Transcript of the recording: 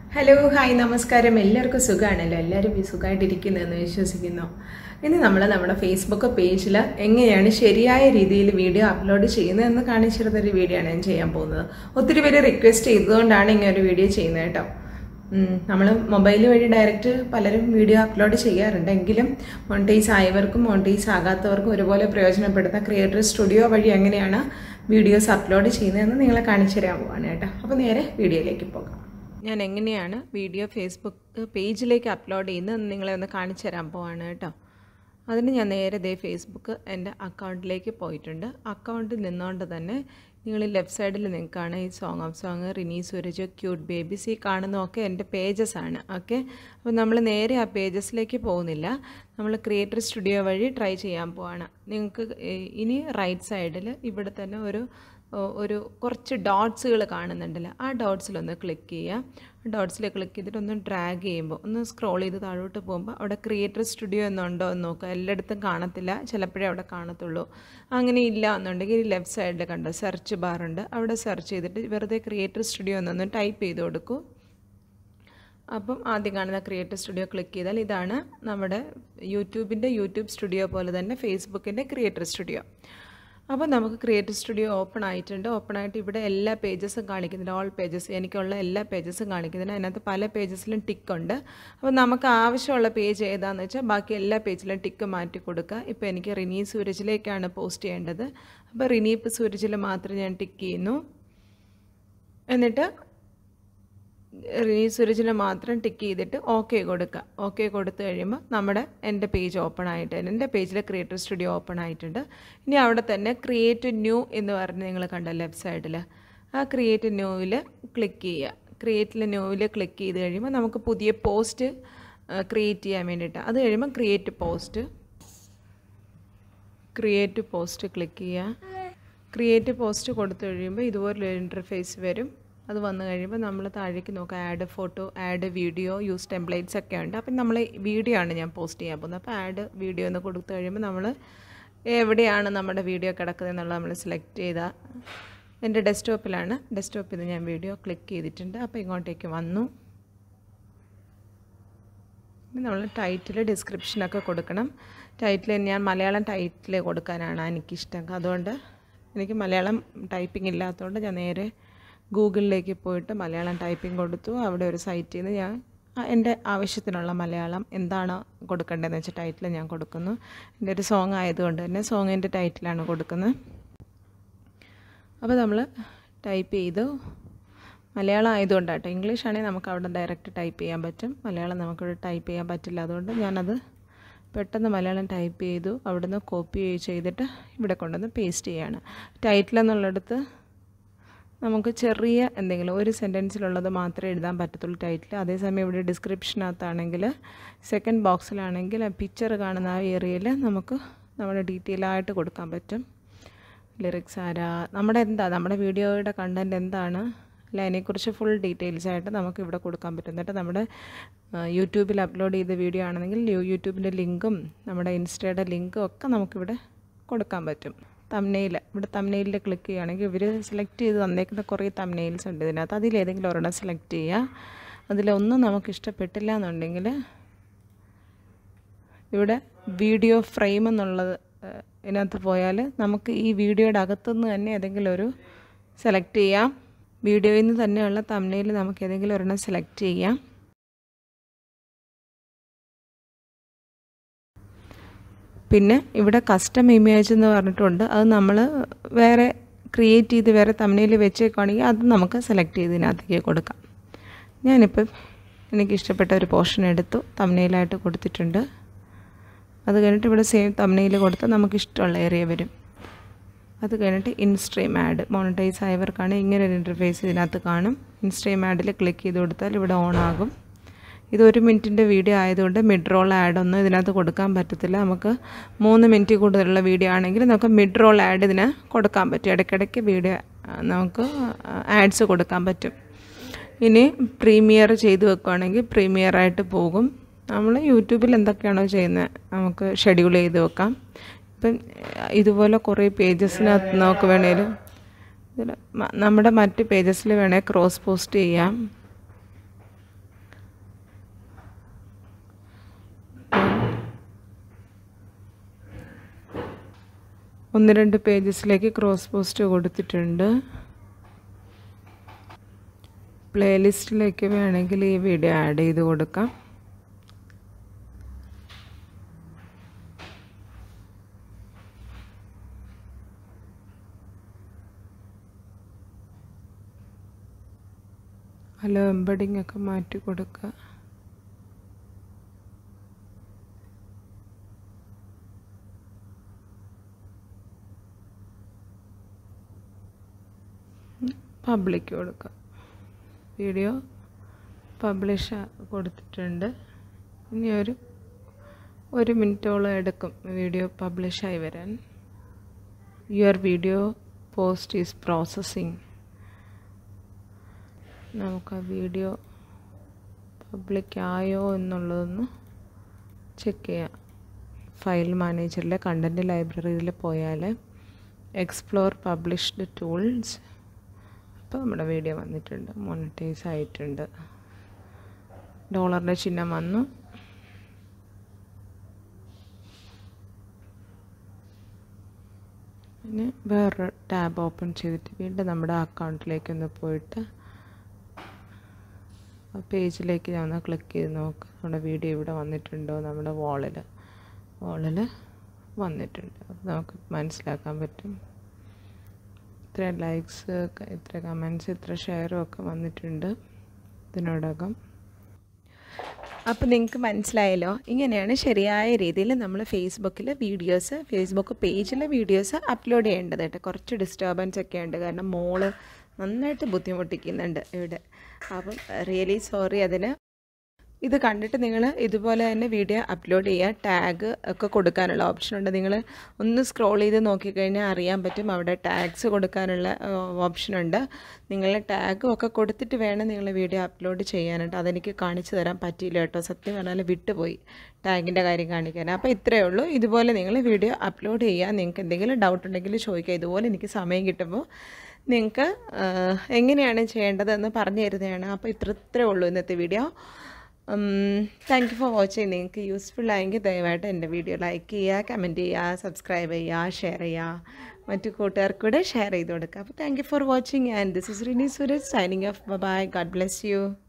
hello hi നമസ്കാരം എല്ലാവർക്കും സുഖമാണല്ലോ എല്ലാവരും ഈ സുഖമായിട്ടിരിക്കുന്നതെന്ന് വിശ്വസിക്കുന്നു ഇനി നമ്മൾ നമ്മുടെ ഫേസ്ബുക്ക് പേജിൽ എങ്ങനെയാണ് ശരിയായ രീതിയിൽ വീഡിയോ അപ്ലോഡ് ചെയ്യുന്നതെന്ന് കാണിച്ചിരുന്നൊരു വീഡിയോ ആണ് ഞാൻ ചെയ്യാൻ പോകുന്നത് ഒത്തിരി പേര് റിക്വസ്റ്റ് ചെയ്തതുകൊണ്ടാണ് ഇങ്ങനെ ഒരു വീഡിയോ ചെയ്യുന്നത് കേട്ടോ നമ്മൾ മൊബൈൽ വഴി ഡയറക്റ്റ് പലരും വീഡിയോ അപ്ലോഡ് ചെയ്യാറുണ്ട് എങ്കിലും മോണിറ്റൈസ് ആയവർക്കും മോണിറ്റൈസ് ആകാത്തവർക്കും ഒരുപോലെ പ്രയോജനപ്പെടുന്ന ക്രിയേറ്റർ സ്റ്റുഡിയോ വഴി എങ്ങനെയാണ് വീഡിയോസ് അപ്ലോഡ് ചെയ്യുന്നതെന്ന് നിങ്ങളെ കാണിച്ചു തരാൻ പോവാണ് കേട്ടോ അപ്പോൾ നേരെ വീഡിയോയിലേക്ക് പോകാം ഞാൻ എങ്ങനെയാണ് വീഡിയോ ഫേസ്ബുക്ക് പേജിലേക്ക് അപ്ലോഡ് ചെയ്യുന്നത് നിങ്ങളെ ഒന്ന് കാണിച്ചു തരാൻ പോവാണ് കേട്ടോ അതിന് ഞാൻ നേരെ ദേ ഫേസ്ബുക്ക് എൻ്റെ അക്കൗണ്ടിലേക്ക് പോയിട്ടുണ്ട് അക്കൗണ്ടിൽ നിന്നുകൊണ്ട് തന്നെ നിങ്ങൾ ലെഫ്റ്റ് സൈഡിൽ നിൽക്കുകയാണ് ഈ song of song Rini Sooraj cute babies ഈ കാണുന്നതൊക്കെ എൻ്റെ പേജസ് ആണ് ഓക്കെ അപ്പോൾ നമ്മൾ നേരെ ആ പേജസിലേക്ക് പോകുന്നില്ല നമ്മൾ ക്രിയേറ്റർ സ്റ്റുഡിയോ വഴി ട്രൈ ചെയ്യാൻ പോവാണ് നിങ്ങൾക്ക് ഇനി റൈറ്റ് സൈഡിൽ ഇവിടെ തന്നെ ഒരു ഒരു കുറച്ച് ഡോട്ട്സുകൾ കാണുന്നുണ്ടല്ലോ ആ ഡോട്ട്സിലൊന്ന് ക്ലിക്ക് ചെയ്യുക ഡോട്ട്സിൽ ക്ലിക്ക് ചെയ്തിട്ട് ഒന്ന് ഡ്രാഗ് ചെയ്യുമ്പോൾ ഒന്ന് സ്ക്രോൾ ചെയ്ത് താഴോട്ട് പോകുമ്പോൾ അവിടെ ക്രിയേറ്റർ സ്റ്റുഡിയോ എന്നുണ്ടോ എന്ന് നോക്കുക എല്ലായിടത്തും കാണത്തില്ല ചിലപ്പോഴേ അവിടെ കാണത്തുള്ളൂ അങ്ങനെ ഇല്ല എന്നുണ്ടെങ്കിൽ ലെഫ്റ്റ് സൈഡിൽ കണ്ടോ സെർച്ച് ബാർ ഉണ്ട് അവിടെ സെർച്ച് ചെയ്തിട്ട് വെറുതെ ക്രിയേറ്റർ സ്റ്റുഡിയോ എന്നൊന്ന് ടൈപ്പ് ചെയ്ത് കൊടുക്കൂ അപ്പം ആദ്യം കാണുന്ന ക്രിയേറ്റർ സ്റ്റുഡിയോ ക്ലിക്ക് ചെയ്താൽ ഇതാണ് നമ്മുടെ യൂട്യൂബിൻ്റെ യൂട്യൂബ് സ്റ്റുഡിയോ പോലെ തന്നെ ഫേസ്ബുക്കിൻ്റെ ക്രിയേറ്റർ സ്റ്റുഡിയോ അപ്പോൾ നമുക്ക് ക്രിയേറ്റർ സ്റ്റുഡിയോ ഓപ്പൺ ആയിട്ടുണ്ട് ഓപ്പൺ ആയിട്ട് ഇവിടെ എല്ലാ പേജസും കാണിക്കുന്നുണ്ട് ഓൾ പേജസ് എനിക്കുള്ള എല്ലാ പേജസും കാണിക്കുന്നുണ്ട് അതിനകത്ത് പല പേജസിലും ടിക്ക് ഉണ്ട് അപ്പോൾ നമുക്ക് ആവശ്യമുള്ള പേജ് ഏതാണെന്ന് വെച്ചാൽ ബാക്കി എല്ലാ പേജിലും ടിക്ക് മാറ്റി കൊടുക്കുക ഇപ്പോൾ എനിക്ക് റിനി സൂരജിലേക്കാണ് പോസ്റ്റ് ചെയ്യേണ്ടത് അപ്പോൾ റിനീപ്പ് സൂരജിൽ മാത്രം ഞാൻ ടിക്ക് ചെയ്യുന്നു എന്നിട്ട് റിനി സുരജിനെ മാത്രം ടിക്ക് ചെയ്തിട്ട് ഓക്കെ കൊടുക്കുക ഓക്കെ കൊടുത്തു കഴിയുമ്പോൾ നമ്മുടെ എൻ്റെ പേജ് ഓപ്പൺ ആയിട്ട് എൻ്റെ പേജിൽ ക്രിയേറ്റർ സ്റ്റുഡിയോ ഓപ്പൺ ആയിട്ടുണ്ട് ഇനി അവിടെ തന്നെ ക്രിയേറ്റ് ന്യൂ എന്ന് പറഞ്ഞ് നിങ്ങൾ കണ്ട ലെഫ്റ്റ് സൈഡിൽ ആ ക്രിയേറ്റ് ന്യൂവിൽ ക്ലിക്ക് ചെയ്യുക ക്രിയേറ്റിൽ ന്യൂവിൽ ക്ലിക്ക് ചെയ്ത് കഴിയുമ്പോൾ നമുക്ക് പുതിയ പോസ്റ്റ് ക്രിയേറ്റ് ചെയ്യാൻ വേണ്ടിയിട്ട് അത് കഴിയുമ്പോൾ create post create post click ചെയ്യുക ക്രിയേറ്റ് പോസ്റ്റ് കൊടുത്തു കഴിയുമ്പോൾ ഇതുപോലൊരു ഇൻ്റർഫേസ് വരും അത് വന്നു കഴിയുമ്പോൾ നമ്മൾ താഴേക്ക് നോക്കുക add photo add video use templates ഒക്കെ ഉണ്ട് അപ്പം നമ്മൾ വീഡിയോ ആണ് ഞാൻ പോസ്റ്റ് ചെയ്യാൻ പോകുന്നത് അപ്പോൾ ആഡ് വീഡിയോ എന്ന് കൊടുത്തു കഴിയുമ്പോൾ നമ്മൾ എവിടെയാണ് നമ്മുടെ വീഡിയോ കിടക്കുന്നത് എന്നുള്ളത് നമ്മൾ സെലക്ട് ചെയ്താൽ എൻ്റെ ഡെസ്ക്ടോപ്പിലാണ് ഡെസ്ക്ടോപ്പിൽ നിന്ന് ഞാൻ വീഡിയോ ക്ലിക്ക് ചെയ്തിട്ടുണ്ട് അപ്പോൾ ഇങ്ങോട്ടേക്ക് വന്നു നമ്മൾ ടൈറ്റിൽ ഡിസ്ക്രിപ്ഷനൊക്കെ കൊടുക്കണം ടൈറ്റിൽ ഞാൻ മലയാളം ടൈറ്റിൽ കൊടുക്കാനാണ് എനിക്കിഷ്ടം അതുകൊണ്ട് എനിക്ക് മലയാളം ടൈപ്പിംഗ് ഇല്ലാത്തതുകൊണ്ട് ഞാൻ നേരെ ഗൂഗിളിലേക്ക് പോയിട്ട് മലയാളം ടൈപ്പിംഗ് കൊടുത്തു അവിടെ ഒരു സൈറ്റിൽ നിന്ന് ഞാൻ എൻ്റെ ആവശ്യത്തിനുള്ള മലയാളം എന്താണ് കൊടുക്കേണ്ടതെന്ന് വെച്ചാൽ ടൈറ്റിൽ ഞാൻ കൊടുക്കുന്നു എൻ്റെ ഒരു സോങ് ആയതുകൊണ്ട് തന്നെ സോങ്ങിൻ്റെ ടൈറ്റിലാണ് കൊടുക്കുന്നത് അപ്പോൾ നമ്മൾ ടൈപ്പ് ചെയ്തു മലയാളം ആയതുകൊണ്ടാട്ടോ ഇംഗ്ലീഷ് ആണെങ്കിൽ നമുക്ക് അവിടെ ഡയറക്റ്റ് ടൈപ്പ് ചെയ്യാൻ പറ്റും മലയാളം നമുക്കിവിടെ ടൈപ്പ് ചെയ്യാൻ പറ്റില്ല അതുകൊണ്ട് ഞാനത് പെട്ടെന്ന് മലയാളം ടൈപ്പ് ചെയ്തു അവിടുന്ന് കോപ്പി ചെയ്തിട്ട് ഇവിടെ കൊണ്ടുവന്ന് പേസ്റ്റ് ചെയ്യാണ് ടൈറ്റിൽ എന്നുള്ളിടത്ത് നമുക്ക് ചെറിയ എന്തെങ്കിലും ഒരു സെൻറ്റൻസിലുള്ളത് മാത്രമേ എഴുതാൻ പറ്റത്തുള്ളൂ ടൈറ്റിൽ അതേസമയം ഇവിടെ ഡിസ്ക്രിപ്ഷനകത്താണെങ്കിൽ സെക്കൻഡ് ബോക്സിലാണെങ്കിൽ ആ പിക്ചർ കാണുന്ന ആ ഏരിയയിൽ നമുക്ക് നമ്മുടെ ഡീറ്റെയിൽ ആയിട്ട് കൊടുക്കാൻ പറ്റും ലിറിക്സ് ആരാ നമ്മുടെ എന്താ നമ്മുടെ വീഡിയോയുടെ കണ്ടൻറ്റ് എന്താണ് അല്ല അതിനെക്കുറിച്ച് ഫുൾ ഡീറ്റെയിൽസ് ആയിട്ട് നമുക്ക് ഇവിടെ കൊടുക്കാൻ പറ്റും എന്നിട്ട് നമ്മുടെ യൂട്യൂബിൽ അപ്ലോഡ് ചെയ്ത വീഡിയോ ആണെങ്കിൽ യൂട്യൂബിൻ്റെ ലിങ്കും നമ്മുടെ ഇൻസ്റ്റയുടെ ലിങ്കും ഒക്കെ നമുക്കിവിടെ കൊടുക്കാൻ പറ്റും തമ്നെയിൽ ഇവിടെ തമ്നെയിലിൽ ക്ലിക്ക് ചെയ്യുകയാണെങ്കിൽ ഇവർ സെലക്ട് ചെയ്ത് തന്നേക്കുന്ന കുറേ തമ്നെയിൽസ് ഉണ്ട് ഇതിനകത്ത് അതിലേതെങ്കിലും ഒരെണ്ണം സെലക്ട് ചെയ്യുക അതിലൊന്നും നമുക്ക് ഇഷ്ടപ്പെട്ടില്ല എന്നുണ്ടെങ്കിൽ ഇവിടെ വീഡിയോ ഫ്രെയിം എന്നുള്ളത് ഇതിനകത്ത് പോയാൽ നമുക്ക് ഈ വീഡിയോയുടെ അകത്തുനിന്ന് തന്നെ ഏതെങ്കിലും ഒരു സെലക്ട് ചെയ്യാം വീഡിയോയിൽ നിന്ന് തന്നെയുള്ള തമ്നെയിൽ നമുക്ക് ഏതെങ്കിലും ഒരെണ്ണം സെലക്ട് ചെയ്യാം പിന്നെ ഇവിടെ കസ്റ്റം ഇമേജ് എന്ന് പറഞ്ഞിട്ടുണ്ട് അത് നമ്മൾ വേറെ ക്രിയേറ്റ് ചെയ്ത് വേറെ തമ്മിൽ വെച്ചേക്കുകയാണെങ്കിൽ അത് നമുക്ക് സെലക്ട് ചെയ്ത് ഇതിനകത്തേക്ക് കൊടുക്കാം ഞാനിപ്പോൾ എനിക്കിഷ്ടപ്പെട്ട ഒരു പോർഷൻ എടുത്തു തമ്മിലായിട്ട് കൊടുത്തിട്ടുണ്ട് അത് കഴിഞ്ഞിട്ട് ഇവിടെ സെയിം തമ്മിൽ കൊടുത്ത് നമുക്കിഷ്ടമുള്ള ഏരിയ വരും അത് കഴിഞ്ഞിട്ട് ഇൻസ്ട്രീം ആഡ് മോണിറ്റൈസ് ആയവർക്കാണ് ഇങ്ങനെ ഒരു ഇൻ്റർഫേസ് ഇതിനകത്ത് കാണും ഇൻസ്ട്രീം ആഡിൽ ക്ലിക്ക് ചെയ്ത് കൊടുത്താൽ ഇവിടെ ഓൺ ആകും ഇത് ഒരു മിനിറ്റിൻ്റെ വീഡിയോ ആയതുകൊണ്ട് മിഡ് റോൾ ആഡൊന്നും ഇതിനകത്ത് കൊടുക്കാൻ പറ്റത്തില്ല നമുക്ക് മൂന്ന് മിനിറ്റ് കൂടുതലുള്ള വീഡിയോ ആണെങ്കിൽ നമുക്ക് മിഡ് റോൾ ആഡ് ഇതിന് കൊടുക്കാൻ പറ്റും ഇടയ്ക്കിടയ്ക്ക് വീഡിയോ നമുക്ക് ആഡ്സ് കൊടുക്കാൻ പറ്റും ഇനി പ്രീമിയർ ചെയ്ത് വെക്കുകയാണെങ്കിൽ പ്രീമിയറായിട്ട് പോകും നമ്മൾ യൂട്യൂബിൽ എന്തൊക്കെയാണോ ചെയ്യുന്നത് നമുക്ക് ഷെഡ്യൂൾ ചെയ്ത് വെക്കാം ഇപ്പം ഇതുപോലെ കുറേ പേജസിനകത്ത് നമുക്ക് വേണേലും ഇതിൽ നമ്മുടെ മറ്റ് പേജസിൽ വേണേൽ ക്രോസ് പോസ്റ്റ് ചെയ്യാം ഒന്ന് രണ്ട് പേജസിലേക്ക് ക്രോസ് പോസ്റ്റ് കൊടുത്തിട്ടുണ്ട് പ്ലേലിസ്റ്റിലേക്ക് വേണമെങ്കിൽ ഈ വീഡിയോ ആഡ് ചെയ്ത് കൊടുക്കാം ഹലോ എംബഡിങ് ഒക്കെ മാറ്റി കൊടുക്കുക പബ്ലിക് കൊടുക്കുക വീഡിയോ പബ്ലിഷ് കൊടുത്തിട്ടുണ്ട് ഇനി ഒരു ഒരു മിനിറ്റോളം എടുക്കും വീഡിയോ പബ്ലിഷായി വരാൻ your video post is processing നമുക്ക് ആ വീഡിയോ പബ്ലിക് ആയോ എന്നുള്ളതൊന്ന് ചെക്ക് ചെയ്യാം ഫയൽ മാനേജറിലെ കണ്ടൻറ്റ് ലൈബ്രറിയിൽ പോയാൽ എക്സ്പ്ലോർ പബ്ലിഷ്ഡ് ടൂൾസ് അപ്പോൾ നമ്മുടെ വീഡിയോ വന്നിട്ടുണ്ട് മോണിറ്റൈസ് ആയിട്ടുണ്ട് ഡോളറിൻ്റെ ചിഹ്നം വന്നു പിന്നെ വേറൊരു ടാബ് ഓപ്പൺ ചെയ്തിട്ട് വീണ്ടും നമ്മുടെ അക്കൗണ്ടിലേക്ക് ഒന്ന് പോയിട്ട് ആ പേജിലേക്ക് ഞാൻ ഒന്ന് ക്ലിക്ക് ചെയ്ത് നോക്കുക നമ്മുടെ വീഡിയോ ഇവിടെ വന്നിട്ടുണ്ടോ നമ്മുടെ വാളിൽ വാളിൽ വന്നിട്ടുണ്ട് അപ്പോൾ നമുക്ക് മനസ്സിലാക്കാൻ പറ്റും ഇത്ര ലൈക്സ് ഇത്ര കമൻസ് ഇത്ര ഷെയറും ഒക്കെ വന്നിട്ടുണ്ട് ഇതിനോടകം അപ്പോൾ നിങ്ങൾക്ക് മനസ്സിലായല്ലോ ഇങ്ങനെയാണ് ശരിയായ രീതിയിൽ നമ്മൾ ഫേസ്ബുക്കിൽ വീഡിയോസ് ഫേസ്ബുക്ക് പേജിലെ വീഡിയോസ് അപ്ലോഡ് ചെയ്യേണ്ടത് കേട്ടോ കുറച്ച് ഡിസ്റ്റർബൻസ് ഒക്കെ ഉണ്ട് കാരണം മോള് നന്നായിട്ട് ബുദ്ധിമുട്ടിക്കുന്നുണ്ട് ഇവിടെ അപ്പം റിയലി സോറി അതിന് ഇത് കണ്ടിട്ട് നിങ്ങൾ ഇതുപോലെ തന്നെ വീഡിയോ അപ്ലോഡ് ചെയ്യുക ടാഗ് ഒക്കെ കൊടുക്കാനുള്ള ഓപ്ഷൻ ഉണ്ട് നിങ്ങൾ ഒന്ന് സ്ക്രോൾ ചെയ്ത് നോക്കിക്കഴിഞ്ഞാൽ അറിയാൻ പറ്റും അവിടെ ടാഗ്സ് കൊടുക്കാനുള്ള ഓപ്ഷൻ ഉണ്ട് നിങ്ങൾ ടാഗും ഒക്കെ കൊടുത്തിട്ട് വേണം നിങ്ങൾ വീഡിയോ അപ്ലോഡ് ചെയ്യാനായിട്ട് അതെനിക്ക് കാണിച്ചു തരാൻ പറ്റിയില്ല കേട്ടോ സത്യം പറഞ്ഞാൽ വിട്ടുപോയി ടാഗിൻ്റെ കാര്യം കാണിക്കാൻ അപ്പോൾ ഇത്രയേ ഉള്ളൂ ഇതുപോലെ നിങ്ങൾ വീഡിയോ അപ്ലോഡ് ചെയ്യുക നിങ്ങൾക്ക് എന്തെങ്കിലും ഡൗട്ട് ഉണ്ടെങ്കിൽ ചോദിക്കുക ഇതുപോലെ എനിക്ക് സമയം കിട്ടുമ്പോൾ നിങ്ങൾക്ക് എങ്ങനെയാണ് ചെയ്യേണ്ടതെന്ന് പറഞ്ഞു തരുന്നതാണ് അപ്പോൾ ഇത്ര ഇത്രയേ ഉള്ളൂ ഇന്നത്തെ video thank you for watching നിങ്ങൾക്ക് യൂസ്ഫുൾ ആയെങ്കിൽ ദയവായിട്ട് എൻ്റെ വീഡിയോ ലൈക്ക് ചെയ്യുക കമൻറ്റ് ചെയ്യുക സബ്സ്ക്രൈബ് ചെയ്യുക ഷെയർ ചെയ്യുക മറ്റു കൂട്ടുകാർക്ക് കൂടെ ഷെയർ ചെയ്ത് കൊടുക്കുക അപ്പോൾ thank you for watching and this is Rini Suresh signing off bye God bless U